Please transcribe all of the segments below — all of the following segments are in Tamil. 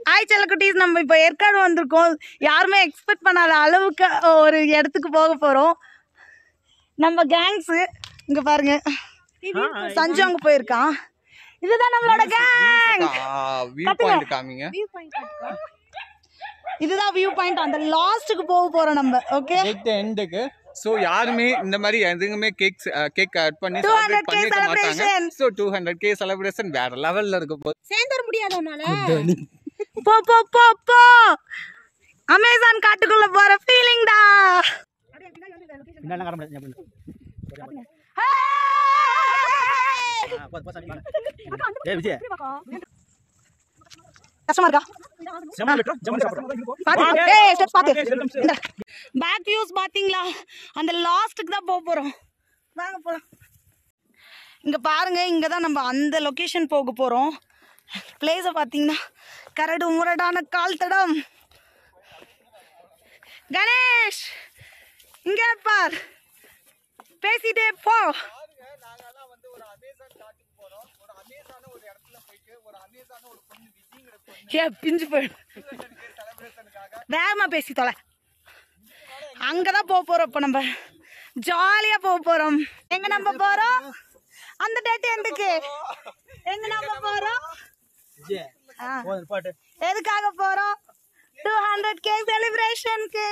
ஆய் செல்லக்குட்டீஸ் நம்ம இப்போ ஏற்காடு வந்திருக்கோம் யாருமே எக்ஸ்பெக்ட் பண்ணாத அளவுக்கு ஒரு இடத்துக்கு போக போகிறோம் நம்ம கேங்ஸு இங்கே பாருங்க சஞ்சு அங்கே போயிருக்கான் இதுதான் நம்மளோட கேங் வியூ பாயிண்ட் காமிங்க இதுதான் வியூ பாயிண்ட் அந்த லாஸ்ட்டுக்கு போக போகிறோம் நம்ம ஓகே எட் எண்டுக்கு சோ யாருமே இந்த மாதிரி எதுவுமே கேக் கேக் கட் பண்ணி 200K celebrate பண்ணிருக்க மாட்டாங்க celebration. So two hundred K celebration வேற லெவல்ல இருக்க போகுது சேர்ந்து வர முடியாது உன்னால போ போ போ போ அமேசான் காட்டுக்குள்ள போற ஃபீலிங் டா கஷ்டமா இருக்கா பாத்து ஏய் ஸ்டெப்ஸ் பாத்து இந்த பேக் வியூஸ் பாத்தீங்களா அந்த லாஸ்ட்டுக்கு தான் போக போறோம் வாங்க போலாம் இங்க பாருங்க இங்க தான் நம்ம அந்த லொகேஷன் போக போறோம் பிளேஸை பார்த்தீங்கன்னா கரடு முரடான கால் தடம் கணேஷ் இங்க பார் பேசிட்டே போ ஏ பிஞ்சு போயிடும் வேகமா பேசி தொலை அங்கதான் போக போறோம் இப்ப நம்ம ஜாலியா போக போறோம் எங்க நம்ம போறோம் அந்த டேட் எண்டுக்கு எங்க நம்ம போறோம் ஆ. எதுக்காக போறோம் டூ ஹண்ட்ரட் கே செலிப்ரேஷனுக்கு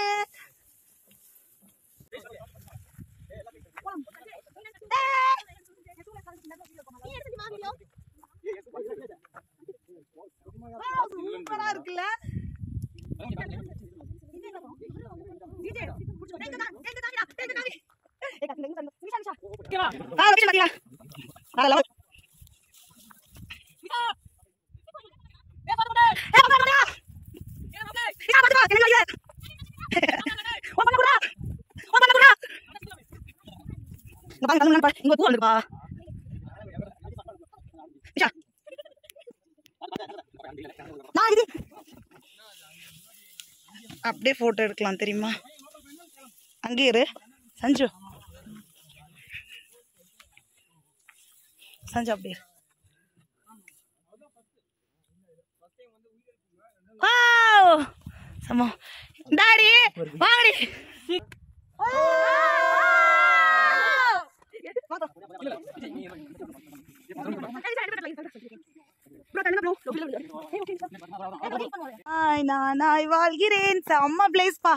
சூப்பரா இருக்குல்ல ஆ, location பாத்தீங்களா? வேற level. ஏய், பாத்து பாத்து. ஏய், பாத்து பாத்து. ஏய், பாத்து பாத்து. எனக்கு வலிக்குது. உன் பண்ண கூடா. உன் பண்ண கூடா. இங்க பாருங்க, கண்ணு முன்னாடி பாரு. இங்க ஒரு பூ வந்திருக்குப்பா. நிஷா. நான் இது. அப்படியே போட்டோ எடுக்கலாம் தெரியுமா அங்கே இரு சஞ்சு சஞ்சு அப்படியே வாவ் சமோ டாடி வாங்கடி ஆய் நானாய் வாழ்கிறேன் செம்ம பிளேஸ் பா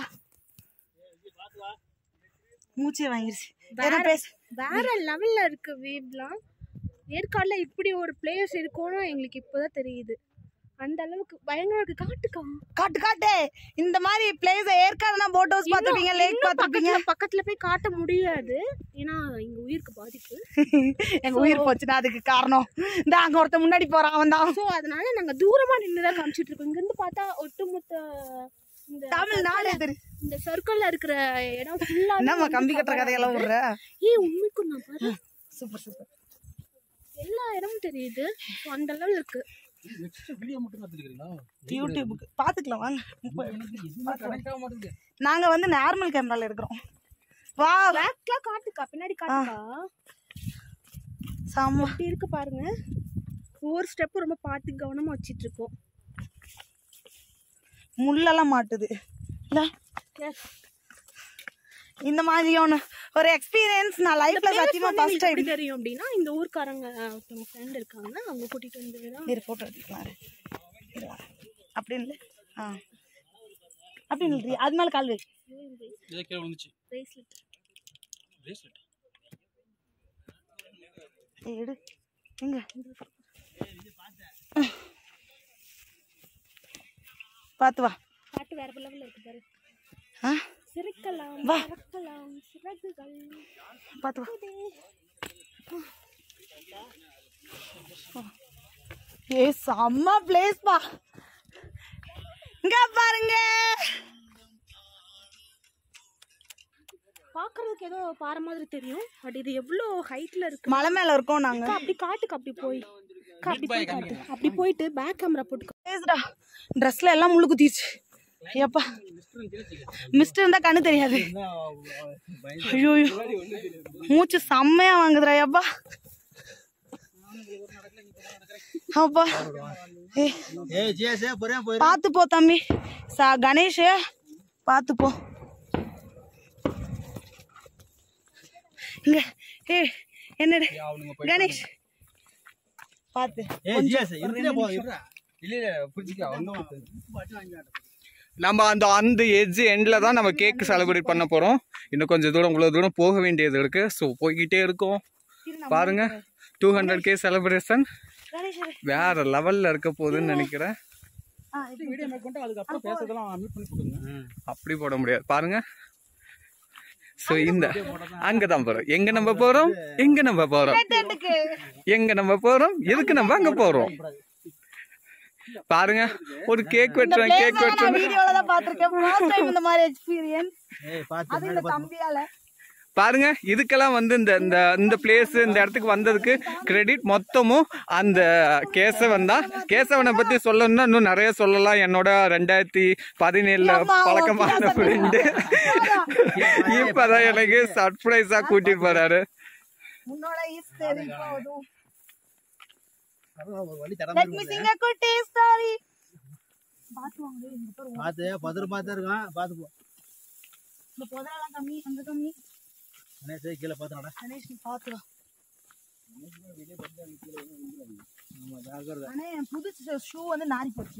மூச்சே வாங்கிருச்சு என்ன பேசு வேற லெவல்ல இருக்கு வீவ்லாம் ஏற்காடுல இப்படி ஒரு பிளேஸ் இருக்கும்னு எங்களுக்கு இப்போதான் தெரியுது அந்த அளவுக்கு பயங்கரம் இருக்கு காட்டுக்கா காட்டு காட்டு இந்த மாதிரி பிளேஸ் ஏற்காடுனா போட் ஹவுஸ் பார்த்துப்பீங்க லேக் இன்னும் பார்த்துப்பீங்க பக்கத்துல பக்கத்துல போய் காட்ட முடியாது ஏன்னா எங்க உயிருக்கு பாதிப்பு எங்க உயிர் போச்சுன்னா அதுக்கு காரணம் இந்த அங்க ஒருத்தன் முன்னாடி போறான் அவன் தான் ஸோ அதனால நாங்க தூரமா நின்னுதான் காமிச்சிட்டு இருக்கோம் இங்க இருந்து பார்த்தா ஒட்டுமொத்த இந்த தமிழ்நாடு தெரியும் இந்த சர்க்கிள்ல இருக்கிற இடம் ஃபுல்லா என்னம்மா கம்பி கட்டுற கதையெல்லாம் விடுற ஏய் உண்மைக்கும் நான் பாரு சூப்பர் சூப்பர் எல்லா இடமும் தெரியுது So, அந்த லெவல் இருக்கு யூடியூபுக்கு பாத்துக்கலாம் வாங்க நாங்க வந்து நார்மல் கேமரால எடுக்கிறோம் வா பேக்லாம் காட்டுக்கா பின்னாடி காட்டுக்கா செம்ம இப்படி இருக்கு பாருங்க ஒவ்வொரு ஸ்டெப்பும் ரொம்ப பார்த்து கவனமா வச்சிட்டு இருக்கோம் முள்ளெல்லாம் மாட்டுது இல்ல இந்த மாதிரியான ஒரு எக்ஸ்பீரியன்ஸ் நான் லைஃப்ல சத்தியமா ஃபர்ஸ்ட் டைம் எப்படி தெரியும் அப்படின்னா இந்த ஊர்க்காரங்க ஒருத்தவங்க ஃப்ரெண்ட் இருக்காங்க அவங்க கூட்டிட்டு வந்து தான் இரு போட்டோ எடுத்துக்கலாம் இரு. இரு வரேன். அப்படின்னு இல்லை ஆ அப்படின்னு இல்லையா அது மேல கால் வை பிரேஸ்லெட் ஏய், எடு எங்க பார்த்து வா பாட்டு வேற லெவல்ல இருக்கு பாரு ஆ சிரிக்கலாம் வா. பறக்கலாம் சிறகுகள் பார்த்து வா ஏ செம்ம பிளேஸ் பா இங்க பாருங்க பாக்குறதுக்கு ஏதோ பாறை மாதிரி தெரியும் பட் இது எவ்வளோ ஹைட்ல இருக்கு மலை மேல இருக்கோம் நாங்க அக்கா, அப்படி காட்டுக்கு அப்படி போய் அக்கா, அப்படி போய் காட்டு அப்படி போயிட்டு பேக் கேமரா போட்டு பேசுடா ட்ரெஸ்ல எல்லாம் முள்ளு குத்திருச்சு ஐயப்பா மிஸ்டர் இருந்தா கண்ணு தெரியாது ஐயோ மூச்சு செம்மையா வாங்குதுடா ஐயப்பா அப்பா ஏய் ஏய் ஜிஎஸ்ஏ பொறுமையா போயிரு பார்த்து போ தம்பி சா கணேஷ் பார்த்து போ இங்க ஏ என்னடு கணேஷ் பார்த்து ஏய் ஜிஎஸ்ஏ இருடே போ இருடா இல்ல இல்ல புரிஞ்சுக்க நம்ம அந்த அந்த எட்ஜ் எண்ட்ல தான் நம்ம கேக் செலிப்ரேட் பண்ண போறோம் இன்னும் கொஞ்சம் தூரம் இவ்வளவு தூரம் போக வேண்டியது இருக்கு ஸோ போய்கிட்டே இருக்கோம் பாருங்க two hundred K celebration Ganesh இரு. வேற லெவல்ல இருக்க போகுதுன்னு நினைக்கிறேன் ஆ, இது வீடியோ மேக் பண்ணிட்டு அதுக்கப்புறம் பேசுறதெல்லாம் மியூட் பண்ணி போடுங்க அப்படி போட முடியாது பாருங்க ஸோ இந்த அங்கதான் போறோம் எங்க நம்ம போறோம் எங்க நம்ம போறோம் டென்ட்டுக்கு. எங்க நம்ம போறோம் எதுக்கு நம்ம அங்க போறோம் பாருங்க ஒரு கேக் வெட்டுறோம் place கேக் எல்லாம் நான் வெட்டுறோம் வீடியோல தான் பார்த்திருக்கேன். first time இந்த மாதிரி experience. ஏய் பாத்து அது இந்த தம்பியால. பாருங்க இதுக்கெல்லாம் வந்து இந்த இந்த இந்த பிளேஸ் இந்த இடத்துக்கு வந்ததுக்கு கிரெடிட் மொத்தமும் அந்த கேசவன் தான் கேசவனை பத்தி சொல்லணும்னா இன்னும் நிறைய சொல்லலாம் என்னோட ரெண்டாயிரத்தி பதினேழுல ஆமா, பழக்கமான ஆமா. ஃப்ரெண்டு இப்பதான் எனக்கு சர்ப்ரைஸா கூட்டிட்டு போறாரு உன்னோட is very proud. ஒரு வழி தர Let me sing a குட்டி story. பாத்து வாங்க, இங்க பாரு. பாத்து பத்திரமா தான் இருக்கான் பாத்து போ இந்த புதரெல்லாம் கம்மி, அங்க கம்மி. கணேஷ் கீழே பாத்து நட கணேஷ், நீ பாத்து வா. ஆமா ஜாக்கிரதை ஆனா என் புது ஷூ வந்து நாரி போச்சு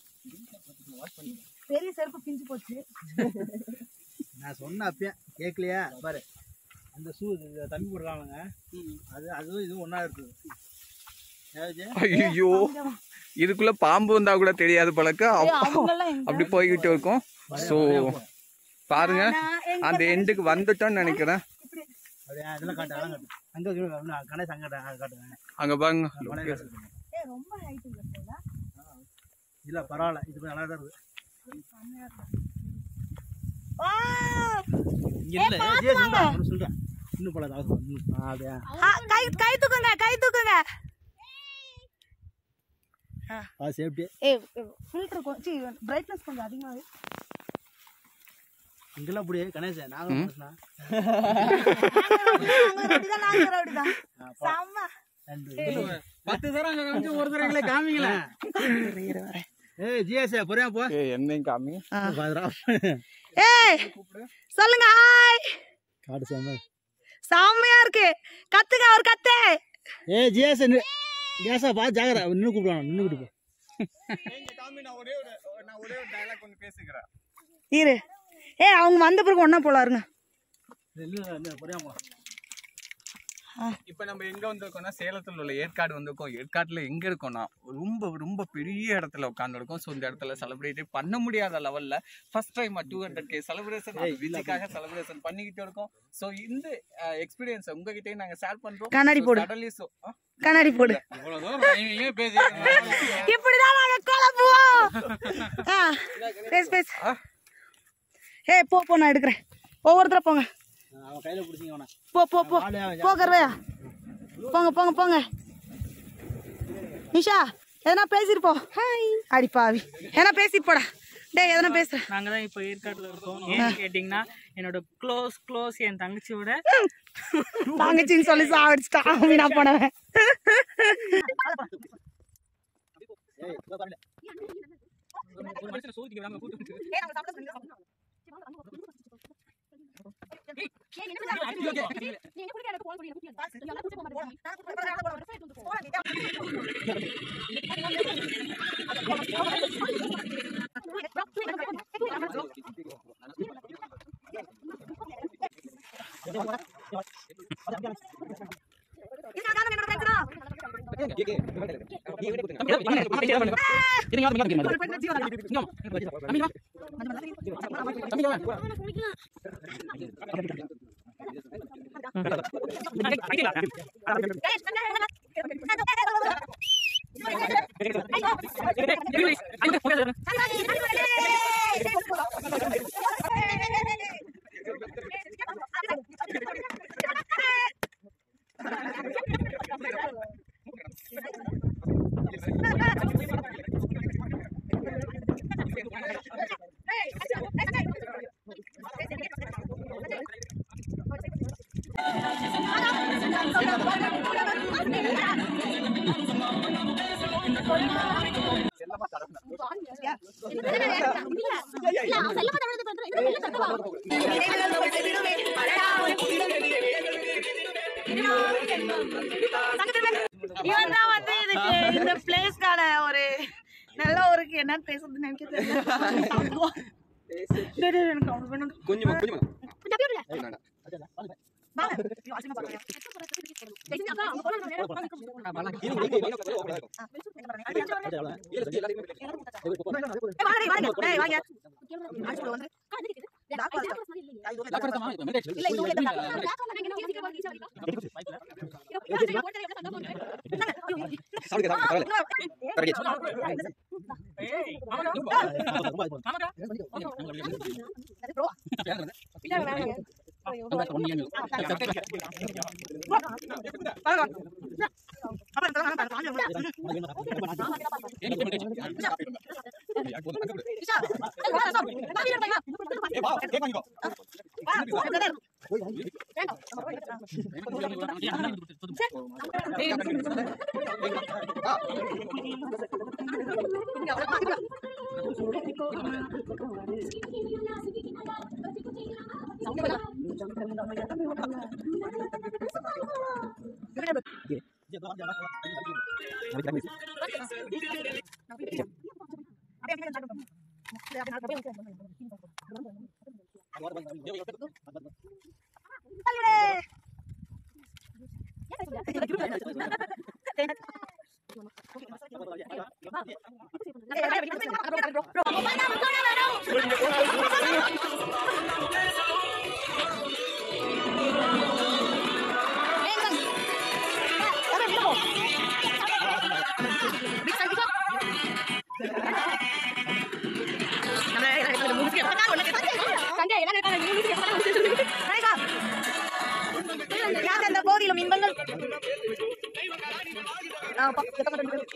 பெரிய செருப்பு பிஞ்சு போச்சு நான் சொன்ன அப்பயே கேட்கலையா பாரு அந்த ஷூ தம்பி போடுறாங்க அது அதுவும் இதுவும் ஒண்ணா இருக்குது ஏதாச்சு ஐயோ இதுக்குள்ள பாம்பு வந்தா கூட தெரியாது பழக்க அவங்கெல்லாம் எங்க அப்படி போய்கிட்டு இருக்கோம் ஸோ பாருங்க அந்த எண்டுக்கு வந்துட்டோம்னு நினைக்கிறேன் அப்படியே அதெல்லாம் காட்டு அதெல்லாம் காட்டு அங்க இருக்கு, அங்க கணேஷ் அங்க காட்டு, அங்க காட்டுங்க அங்க பாருங்க கணேஷ் காட்டுங்க. ஏய், ரொம்ப ஹைட் இல்ல போல இல்ல பரவாயில்ல இது கொஞ்சம் நல்லா தான் இருக்கு வா! இங்க இல்ல ஏய், ஜே, சொல்றேன், ஒண்ணு சொல்றேன் இன்னும் போல அவசரம் இன்னும். ஆ, அப்படியா ஆ, கை கை தூக்குங்க கை தூக்குங்க அது சேஃப்டி ஏய் ஃபில்டர் கொஞ்சம் பிரைட்னஸ் கொஞ்சம் அதிகமாவே இங்கெல்லாம் அப்படியே கணேஷ் நாங்க மனுஷனா? அப்படிதான் நாங்க அப்படிதான் செம்ம ரெண்டு. பத்து தரம் ஒரு தரம் காமிங்களா ஏய் ஜிஎஸ் பொறுமையா போ என்னையும் காமி பாதுரா. ஏய் சொல்லுங்க ஹாய் காடு சாம செம்மையா இருக்கு கத்துங்க ஒரு கத்து ஏய் ஜிஎஸ் கேஸா பா ஜாகிரா நின்று கூப்பிடுவாங்க நின்று கூப்பிட்டு காமி நான் ஒரே ஒரு நான் ஒரே ஒரு டயலாக் ஒன்று பேசிக்கிறேன் இரு ஏய் அவங்க வந்த பிறகு ஒண்ணா போலாருங்க இல்லை இல்லை பொறுமையா போ இப்போ நம்ம எங்க வந்திருக்கோம்னா சேலத்துல உள்ள ஏற்காடு வந்திருக்கோம் ஏற்காட்டுல எங்க இருக்கோம்னா ரொம்ப ரொம்ப பெரிய இடத்துல உட்காந்துருக்கோம் ஸோ இந்த இடத்துல செலிப்ரேட்டே பண்ண முடியாத லெவல்ல first time two hundred K celebration விஜய்க்காக செலிப்ரேஷன் பண்ணிக்கிட்டு இருக்கோம் ஸோ இந்த எக்ஸ்பீரியன்ஸ் உங்ககிட்டயே நாங்க ஷேர் பண்றோம் கண்ணாடி போடு. கடலி ஸோ கண்ணாடி போடு இவ்வளவு தூரம் நீங்க பேசி இப்படிதான் நாங்க குழப்புவோம் ஆ, பேசு பேசு ஏய் போ போ நான் எடுக்கிறேன் ஒவ்வொருத்தர போங்க அவன் கையில பிடிச்சிங்க அவனை போ போ போ போ கருவையா போங்க போங்க போங்க நிஷா எதனா பேசிட்டு போ ஹாய் அடி பாவி எதனா பேசிட்டு போடா டேய் எதனா பேசு நாங்கள் தான் இப்போ ஏற்காட்டில் இருக்கோம் ஏன்னு கேட்டிங்கன்னா என்னோட க்ளோஸ் க்ளோஸ் என் தங்கச்சியோட தங்கச்சின்னு சொல்லி சாவடிச்சிட்டான் வீணா போனவன் ஏய் இதோ பாருங்க. இவன் தான் வந்து இதுக்கு இந்த பிளேஸ்க்கான ஒரு நல்ல ஒரு என்னன்னு பேசுறது நினைக்க தெரியல டேய், டேய், எனக்கு அவனுக்கு வேணும். கொஞ்சமா கொஞ்சமா வாங்க. ஐயோ, அசிங்கமா பாக்குறியா? ஏய், வாங்க, டேய், வாங்க. டேய், வாங்க. அடிச்சு விடு, வந்து. லாக் பண்ணு. இல்ல, இது உள்ள தான் யார் அந்த போதிலும் இன்பங்கள் ஆ, பா- எத்தனை ரெண்டு பேர்?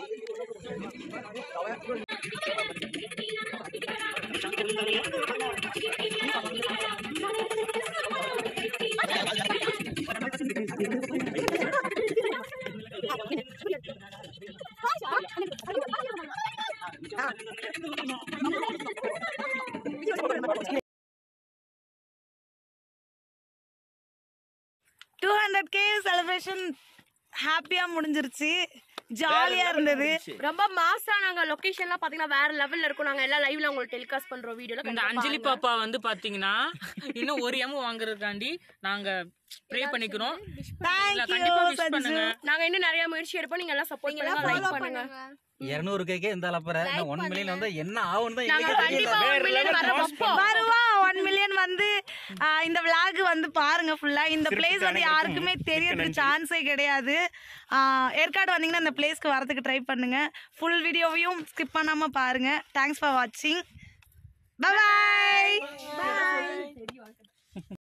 டூ ஹண்ட்ரட் கே செலிப்ரேஷன் ஹாப்பியா முடிஞ்சிருச்சு ஜாலியா இருந்தது ரொம்ப மாசா நாங்க லொகேஷன்லாம் பாத்தீங்கன்னா வேற லெவல்ல இருக்கும் நாங்க எல்லாம் லைவ்ல உங்களுக்கு டெலிகாஸ்ட் பண்றோம் வீடியோல இந்த அஞ்சலி பாப்பா வந்து பாத்தீங்கன்னா இன்னும் ஒரு எம் வாங்குறதுக்காண்டி நாங்க ப்ரே பண்ணிக்கிறோம் இல்ல, கண்டிப்பா தேங்க்யூ wish பண்ணுங்க நாங்க இன்னும் நிறைய முயற்சி எடுப்போம் நீங்க எல்லாம் சப்போர்ட் பண்ணுங்க லைக் பண்ணுங்க இருநூறு கேக்கே இந்த அளப்புற ஒன் மில்லியன் வந்தா என்ன ஆகும்னு தான் நாங்க எங்களுக்கே தெரியல கண்டிப்பா ஒரு million வர வைப்போம் வருவா ஒன் மில்லியன் வந்து ஆ, இந்த விளாக் வந்து பாருங்க ஃபுல்லா இந்த பிளேஸ் வந்து யாருக்குமே தெரியறதுக்கு சான்ஸே கிடையாது ஆ, ஏற்காடு வந்தீங்கன்னா இந்த பிளேஸ்க்கு வரதுக்கு ட்ரை பண்ணுங்க ஃபுல் வீடியோவையும் ஸ்கிப் பண்ணாம பாருங்க தேங்க்ஸ் ஃபார் வாட்சிங் பை